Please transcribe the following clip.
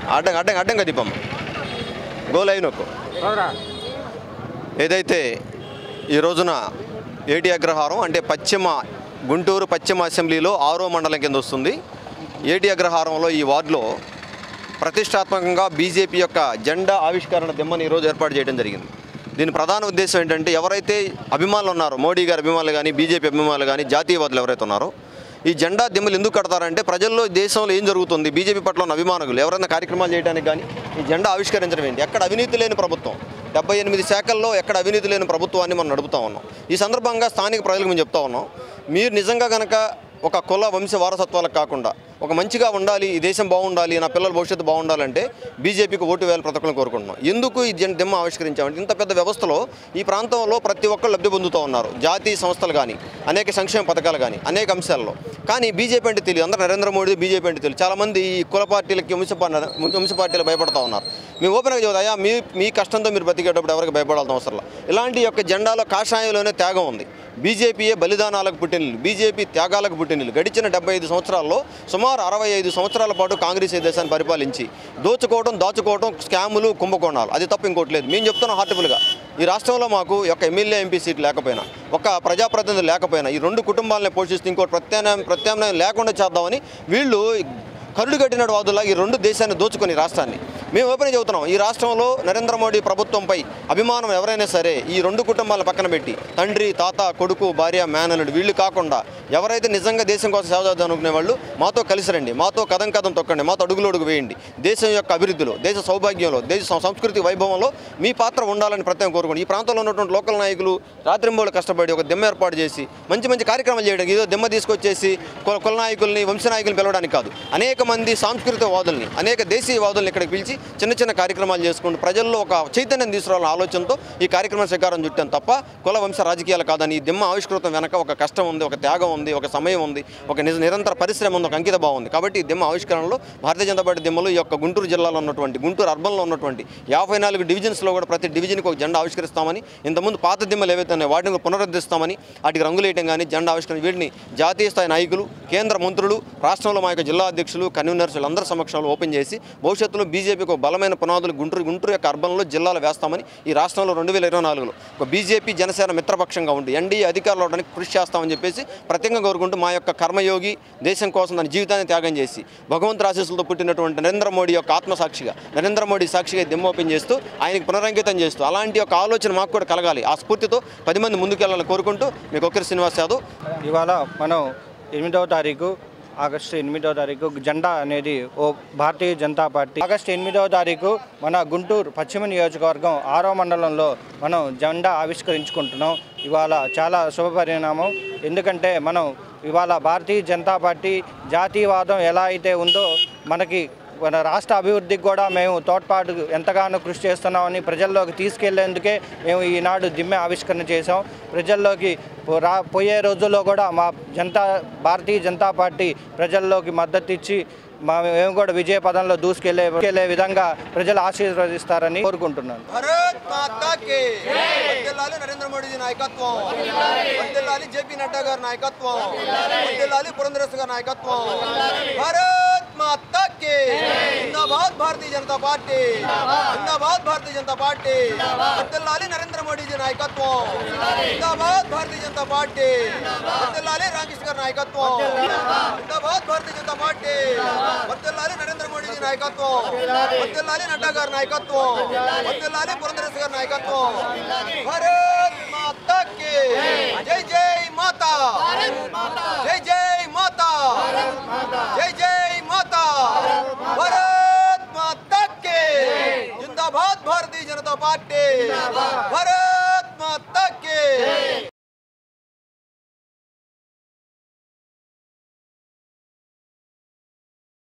అడ్డం అడ్డం అడ్డంగా దీపమ్మ గోల్ అయి నొక్కు ఏదైతే ఈ రోజున ఏటి అగ్రహారం అంటే పశ్చిమ గుంటూరు పశ్చిమ అసెంబ్లీలో ఆరో మండలం కింద వస్తుంది ఏటి అగ్రహారంలో ఈ వార్డులో ప్రతిష్టాత్మకంగా బీజేపీ యొక్క జెండా ఆవిష్కరణ దిమ్మని ఈరోజు ఏర్పాటు చేయడం జరిగింది దీని ప్రధాన ఉద్దేశం ఏంటంటే ఎవరైతే అభిమానులు ఉన్నారో మోడీ గారి అభిమానులు కానీ బీజేపీ అభిమానులు కానీ జాతీయవాదులు ఎవరైతే ఉన్నారో ఈ జెండా దిమ్మలు ఎందుకు కడతారంటే ప్రజల్లో దేశంలో ఏం జరుగుతుంది బీజేపీ పట్ల ఉన్న అభిమానులు ఎవరైనా కార్యక్రమాలు చేయడానికి కానీ ఈ జెండా ఆవిష్కరించడం ఏంటి ఎక్కడ అవినీతి లేని ప్రభుత్వం డెబ్బై ఎనిమిది శాఖల్లో ఎక్కడ అవినీతి లేని ప్రభుత్వాన్ని మనం నడుపుతా ఉన్నాం ఈ సందర్భంగా స్థానిక ప్రజలకు మేము చెప్తా ఉన్నాం మీరు నిజంగా కనుక ఒక కుల వంశ వారసత్వాలకు కాకుండా ఒక మంచిగా ఉండాలి ఈ దేశం బాగుండాలి నా పిల్లల భవిష్యత్తు బాగుండాలంటే బీజేపీకి ఓటు వేయాలి ప్రతి ఒక్కరిని కోరుకుంటున్నాం ఎందుకు ఈ జన్ దిమ్మ ఆవిష్కరించామంటే ఇంత పెద్ద వ్యవస్థలో ఈ ప్రాంతంలో ప్రతి ఒక్కరు లబ్ధి పొందుతూ ఉన్నారు జాతీయ సంస్థలు కానీ అనేక సంక్షేమ పథకాలు కానీ అనేక అంశాల్లో కానీ బీజేపీ అంటే తెలియదు అందరూ నరేంద్ర మోడీ బీజేపీ అంటే తెలియదు చాలామంది ఈ కుల పార్టీలకి వంశ పా- వంశ పార్టీలు భయపడతా ఉన్నారు మేము ఓపెన్గా చెబుతా అయ్యా మీ మీ కష్టంతో మీరు బతికేటప్పుడు ఎవరికి భయపడాల్సిన అవసరం లేదు. ఇలాంటి యొక్క జెండాలో కాషాయంలోనే త్యాగం ఉంది బీజేపీయే బలిదానాలకు పుట్టినలు బీజేపీ త్యాగాలకు పుట్టినలు గడిచిన డెబ్బై ఐదు సంవత్సరాల్లో సుమారు అరవై ఐదు సంవత్సరాల పాటు కాంగ్రెస్ ఈ దేశాన్ని పరిపాలించి దోచుకోవడం దాచుకోవడం స్కాములు కుంభకోణాలు అది తప్ప ఇంకోటి లేదు మేము చెప్తున్నాం హార్ట్ఫుల్గా ఈ రాష్ట్రంలో మాకు ఒక ఎమ్మెల్యే ఎంపీ సీట్ లేకపోయినా ఒక ప్రజాప్రతినిధి లేకపోయినా ఈ రెండు కుటుంబాలని పోషిస్తూ ఇంకోటి ప్రత్యామ్నాయం ప్రత్యామ్నాయం లేకుండా చేద్దామని వీళ్ళు కరుడు కట్టిన వాదులా ఈ రెండు దేశాన్ని దోచుకొని రాష్ట్రాన్ని మేము ఓపెన్ చెబుతున్నాం ఈ రాష్ట్రంలో నరేంద్ర మోడీ ప్రభుత్వంపై అభిమానం ఎవరైనా సరే ఈ రెండు కుటుంబాలను పక్కన పెట్టి తండ్రి తాత కొడుకు భార్య మేనలుడు వీళ్ళు కాకుండా ఎవరైతే నిజంగా దేశం కోసం సేవ చేద్దాం అనుకునే వాళ్ళు మాతో కలిసి రండి మాతో కథం కథం తొక్కండి మాతో అడుగులు అడుగు వేయండి దేశం యొక్క అభివృద్ధిలో దేశ సౌభాగ్యంలో దేశ సం- సంస్కృతి వైభవంలో మీ పాత్ర ఉండాలని ప్రత్యేకం కోరుకోండి ఈ ప్రాంతంలో ఉన్నటువంటి లోకల్ నాయకులు రాత్రింబోళ్ళు కష్టపడి ఒక దిమ్మ ఏర్పాటు చేసి మంచి మంచి కార్యక్రమాలు చేయడానికి ఏదో దిమ్మ తీసుకొచ్చేసి కుల కుల నాయకుల్ని వంశ నాయకుల్ని పిలవడానికి కాదు అనేక మంది సాంస్కృతిక వాదుల్ని అనేక దేశీయ వాదుల్ని ఇక్కడికి పిలిచి చిన్న చిన్న కార్యక్రమాలు చేసుకుంటూ ప్రజల్లో ఒక చైతన్యం తీసుకురావాలనే ఆలోచనతో ఈ కార్యక్రమం శ్రీకారం చుట్టాం తప్ప కుల వంశ రాజకీయాలు కాదని ఈ దిమ్మ ఆవిష్కృతం వెనక ఒక కష్టం ఉంది ఒక త్యాగం ఉంది ఒక సమయం ఉంది ఒక నిజ నిరంతర పరిశ్రమ ఉంది ఒక అంకిత భావం ఉంది కాబట్టి ఈ దిమ్మ ఆవిష్కరణలో భారతీయ జనతా పార్టీ దిమ్మలు ఈ యొక్క గుంటూరు జిల్లాలో ఉన్నటువంటి గుంటూరు అర్బన్లో ఉన్నటువంటి యాభై నాలుగు డివిజన్స్లో కూడా ప్రతి డివిజన్కి ఒక జెండా ఆవిష్కరిస్తామని ఇంతకుముందు పాత దిమ్మలు ఏవైతే ఉన్నాయో వాటిని కూడా పునరుద్ధరిస్తామని వాటికి రంగులు వేయటం కానీ జెండా ఆవిష్కరణ వీటిని జాతీయ స్థాయి నాయకులు కేంద్ర మంత్రులు రాష్ట్రంలో మా యొక్క జిల్లా అధ్యక్షులు కన్వీనర్స్ వీళ్ళందరి సమక్షంలో ఓపెన్ చేసి భవిష్యత్తులో బీజేపీకి ఒక బలమైన పునాదులు గుంటూరు గుంటూరు యొక్క అర్బన్లో జిల్లాలు వేస్తామని ఈ రాష్ట్రంలో రెండు వేల ఇరవై నాలుగులో ఒక బీజేపీ జనసేన మిత్రపక్షంగా ఉండి ఎన్డీఏ అధికారంలో అవడానికి కృషి చేస్తామని చెప్పేసి ప్రత్యేకంగా కోరుకుంటూ మా యొక్క కర్మయోగి దేశం కోసం తన జీవితాన్ని త్యాగం చేసి భగవంతుని ఆశీస్సులతో పుట్టినటువంటి నరేంద్ర మోడీ యొక్క ఆత్మసాక్షిగా నరేంద్ర మోడీ సాక్షిగా దిమ్మ ఓపెన్ చేస్తూ ఆయనకి పునరంకితం చేస్తూ అలాంటి ఒక ఆలోచన మాకు కూడా కలగాలి ఆ స్ఫూర్తితో పది మంది ముందుకెళ్లాలని కోరుకుంటూ మీకు ఒక్కరి శ్రీనివాస్ యాదవ్ ఇవాళ మనం ఎనిమిదవ తారీఖు ఆగస్టు ఎనిమిదవ తారీఖు జెండా అనేది ఓ భారతీయ జనతా పార్టీ ఆగస్టు ఎనిమిదవ తారీఖు మన గుంటూరు పశ్చిమ నియోజకవర్గం ఆరో మండలంలో మనం జెండా ఆవిష్కరించుకుంటున్నాం ఇవాళ చాలా శుభ పరిణామం ఎందుకంటే మనం ఇవాళ భారతీయ జనతా పార్టీ జాతీయవాదం ఎలా అయితే ఉందో మనకి మన రాష్ట్ర అభివృద్ధికి కూడా మేము తోడ్పాటు ఎంతగానో కృషి చేస్తున్నామని ప్రజల్లోకి తీసుకెళ్లేందుకే మేము ఈనాడు దిమ్మె ఆవిష్కరణ చేసాం ప్రజల్లోకి పో- రా పోయే రోజుల్లో కూడా మా జనతా భారతీయ జనతా పార్టీ ప్రజల్లోకి మద్దతు ఇచ్చి మా మేము కూడా విజయ పదంలో దూసుకెళ్లే వెళ్ళే విధంగా ప్రజలు ఆశీర్వదిస్తారని కోరుకుంటున్నాను భారత్ మాతా కే వందేలాలి నరేంద్ర మోడీ నాయకత్వం వందేలాలి జేపీ నడ్డా గారి నాయకత్వం వందేలాలి పురంధరేశ్వర గారి నాయకత్వం భారత్ మాతా కే జిందాబాద్ భారతీయ జనతా పార్టీ జిందాబాద్ భారతీయ జనతా పార్టీ వందేలాలి నరేంద్ర మోడీ జీ నాయకత్వం జిందాబాద్ భారతీయ జనతా పార్టీ వందేలాలి రామకృష్ణ గారి నాయకత్వం జిందాబాద్ భారతీయ జనతా పార్టీ వందేలాలి నరేంద్ర మోడీ జీ నాయకత్వం వందేలాలి నడ్డా గారి నాయకత్వం వందేలాలి పురంధరేశ్వర గారి నాయకత్వం భారత్ మాతా కి జై జై మాతా జై జై మాతా జై జై మాతా భారత్ మాతా కి జిందాబాద్ భారతీయ జనతా పార్టీ